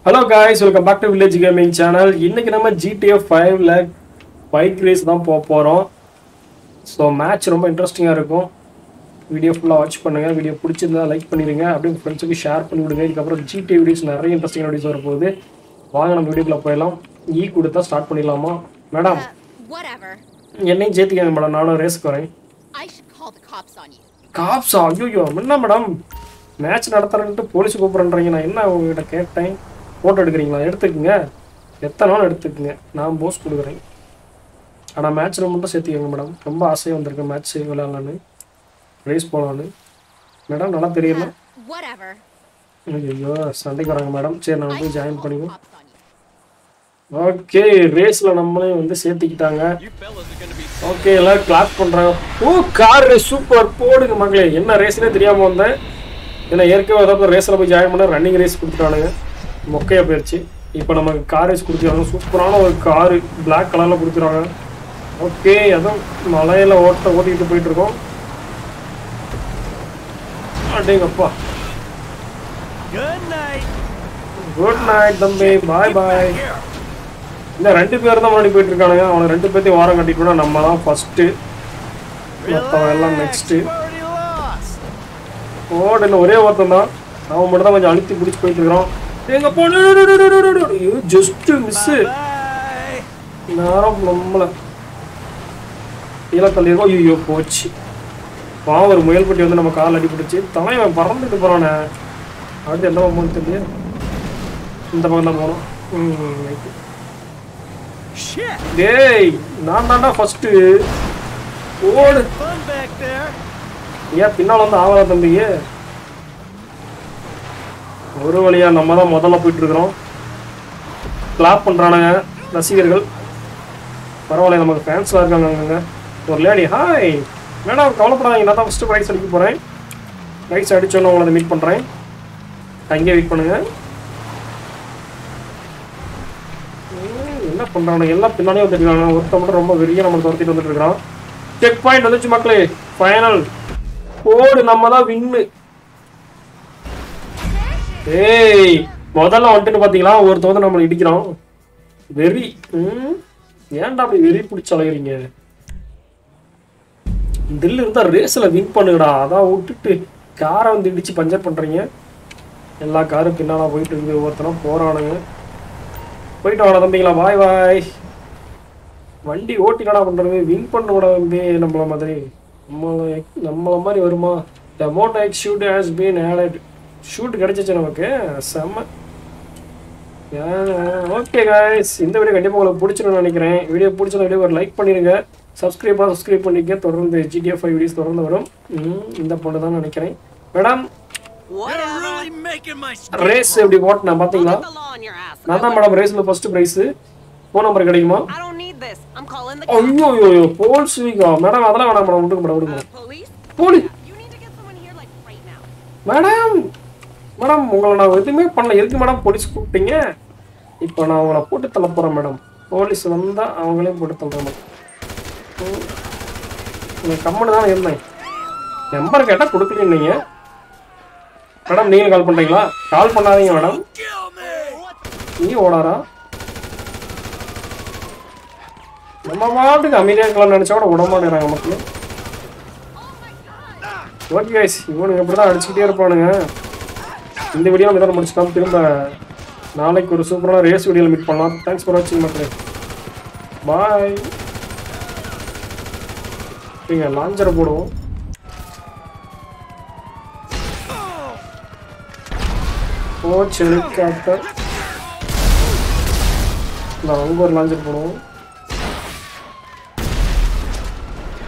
Hello guys welcome back to village gaming channel இன்னைக்கு நம்ம ஜிடிஎஃப் ஃபைவ்ல பைக் ரேஸ் தான் போக போகிறோம் ஸோ மேட்ச் ரொம்ப இன்ட்ரெஸ்டிங்காக இருக்கும் வீடியோ ஃபுல்லாக வாட்ச் பண்ணுங்க வீடியோ பிடிச்சிருந்தா லைக் பண்ணிடுங்க அப்படியே உங்கள் ஃப்ரெண்ட்ஸுக்கு ஷேர் பண்ணி விடுங்க இதுக்கப்புறம் ஜிடிஏ வீடியோஸ் நிறைய இன்ட்ரெஸ்டிங் வீடியோஸ் வரப்போகுது வாங்க நம்ம வீடியோக்குள்ள போயிடலாம் ஈ கொடுத்தா ஸ்டார்ட் பண்ணிடலாமா மேடம் Uh, whatever. என்னையும் சேர்த்துக்கங்க மேடம் நானும் ரேஸ்க்கு வரேன் I should call the cops on you. காப்ஸா ஐயோ என்ன மேடம் மேட்ச் நடத்துறேன்ட்டு போலீஸ் கூப்பிட்றேன்றீங்க நான் என்ன உங்ககிட்ட கேட்டேன் ஃபோட்டோ எடுக்கிறீங்களா எடுத்துக்கங்க எத்தனை நாள் எடுத்துக்கங்க நான் போஸ் கொடுக்குறேன் ஆனால் மேட்ச்சில் மட்டும் சேர்த்துக்கங்க மேடம் ரொம்ப ஆசையாக வந்திருக்கு மேட்ச் விளையாடலான்னு ரேஸ் போகலான்னு மேடம் நல்லா தெரியல Uh, whatever. ஐயோ சண்டைக்கு வராங்க மேடம் சரி நான் I போய் should ஜாயின் call the பண்ணிக்குவோம் cops on you. ஓகே ரேஸில் நம்மளையும் வந்து சேர்த்துக்கிட்டாங்க You fellas are gonna be okay எல்லாரும் கிளாப் பண்றாங்க ஓ கார் ரேஸ் சூப்பர் போடுங்க மகளே என்ன ரேஸ்னே தெரியாம வந்தேன் ஏன்னா ஏற்கனவே ஏதாவது ரேஸ்ல போய் ஜாயின் பண்ண ரன்னிங் ரேஸ் கொடுத்துட்டானுங்க மொக்கையா போயிடுச்சு இப்போ நமக்கு கார் ரேஸ் கொடுத்துருக்காங்க சூப்பரான ஒரு காரு Black கலர்ல கொடுத்துருக்காங்க ஓகே அதுவும் மலையில ஓட்ட ஓட்டிட்டு போயிட்டு இருக்கோம் அடேங்கப்பா Good night. குட் நைட் தம்பி பாய் பாய் இந்த ரெண்டு பேர் தான் முன்னாடி போயிட்டு இருக்கானுங்க அவனை ரெண்டு பேர்த்தையும் வாரம் கட்டிட்டோம்னா நம்ம தான் ஃபர்ஸ்ட் மற்றவன் எல்லாம் நெக்ஸ்ட் Already lost. ஓடு இல்லை ஒரே ஒருத்தன் தான் அவன் மட்டும் தான் கொஞ்சம் அழுத்தி பிடிச்சி போயிட்டு இருக்கிறான் எங்க போன ஜஸ்ட் மிஸ் Bye. நேரம் நம்மள கீழே தள்ளியிருக்கோம் ஐயோ போச்சு பாவம் ஒரு முயல் குட்டி வந்து நம்ம கால் அடிபிடிச்சு தலைவன் பறந்துட்டு போறானே அடுத்து எந்த பக்கம் போகணும் தெரியல இந்த பக்கம் தான் போகணும் ம், right. Shit. டேய் நான் தான்டா ஃபர்ஸ்ட் ஓடு Fun back there. ஏன் பின்னால் வந்து ஆவலா தம்பிங்க ஒரு வழியா நம்ம தான் முதல்ல போயிட்டு இருக்கிறோம் கிளாப் பண்றானுங்க ரசிகர்கள் பரவாயில்ல நமக்கு ஃபேன்ஸ்லாம் இருக்காங்க அங்கங்க ஒரு லேடி ஹாய் மேடம் கவலைப்படாதீங்க நான் தான் ஃபஸ்ட்டு ப்ரைஸ் அடிக்க போகிறேன் ப்ரைஸ் அடிச்சோன்னு உங்களை மீட் பண்ணுறேன் அங்கேயே வெயிட் பண்ணுங்க ம், என்ன பண்ணுறானுங்க எல்லாம் பின்னாடியே வந்துருக்காங்க ஒருத்த மட்டும் ரொம்ப வெறிய நம்ம துரத்திட்டு வந்துட்டு இருக்கிறான் செக் பாயிண்ட் வந்துச்சு மக்களே ஃபைனல் போடு நம்ம தான் வின்னு ஏய் முதல்ல வந்துட்டு பாத்தீங்களா ஒருத்த வந்து நம்மளை இடிக்கிறான் வெறி ம் ஏன்டா அப்படி வெறி பிடிச்சி அலைகிறீங்க தில் இருந்தா ரேஸ்ல வின் பண்ணுங்கடா அதான் விட்டுட்டு காரை வந்து இடிச்சு பஞ்சர் பண்றீங்க எல்லா காரும் பின்னால போயிட்டு இருக்குது ஒவ்வொருத்தனும் போறானுங்க போயிட்டு வாடா தம்பிங்களா பாய் பாய் வண்டி ஓட்டி என்னடா பண்றது வின் பண்ண கூட வந்து நம்மள மாதிரி நம்மள நம்மள மாதிரி வருமா the mortar shoot has been added shoot கிடைச்சிச்சு நமக்கு செம்ம ஓகே காய்ஸ் இந்த வீடியோ கண்டிப்பாக உங்களுக்கு பிடிச்சிருன்னு நினைக்கிறேன் வீடியோ பிடிச்ச வீடியோ ஒரு லைக் பண்ணிடுங்க சப்ஸ்கிரைபாக சப்ஸ்கிரைப் பண்ணிக்க தொடர்ந்து ஜிடிஎஃப் ஃபைவ் வீடியோஸ் தொடர்ந்து வரும் ம், இந்த பொண்ணு தான் நினைக்கிறேன் madam You're really making my race எப்படி ஓட்டினேன் பார்த்தீங்களா the law on your ass. நான் தான் மேடம் ரேஸில் ஃபர்ஸ்ட் ப்ரைஸ் ஃபோன் நம்பர் கிடைக்குமா I don't need this. I'm calling the ஐயோ ஐயோ ஐயோ போல்ஸ் வீக்கா மேடம் அதெல்லாம் வேணாம் மேடம் விட்டுங்க மேடம் விடுங்க uh, police. Police You need to get someone here like right now. Madam madam உங்களை நான் எதுவுமே பண்ணல எதுக்கு மேடம் போலீஸ் கூப்பிட்டீங்க இப்போ நான் உங்களை போட்டு தள்ள போகிறேன் மேடம் போலீஸ் வந்தால் அவங்களையும் போட்டு தள்ளுறேன் மேடம் உங்கள் கம்மனு தான் இருந்தேன் நம்பர் கேட்டால் கொடுக்கலையே நீங்கள் மேடம் நீங்கள் கால் பண்ணுறீங்களா கால் பண்ணாதீங்க மேடம் Kill me. நீ ஓடாரா நம்ம பாட்டுக்கு அமைதியாக இருக்கலாம் நினச்சா கூட விட மாட்டேங்கிறாங்க மக்கள் ஓகே கைஸ் இவனுங்க இப்படி தான் அடிச்சுக்கிட்டே இருப்பானுங்க இந்த வீடியோ இதோட முடிச்சுக்கலாம் திரும்ப நாளைக்கு ஒரு சூப்பரான ரேஸ் வீடியோவில் மீட் பண்ணலாம் தேங்க்ஸ் ஃபார் வாட்சிங் மக்களே பாய் நீங்கள் லாஞ்சரை போடுவோம் போச்சு ஹெலிகாப்டர் நான் அங்கே ஒரு லாஞ்சர் போடுவோம்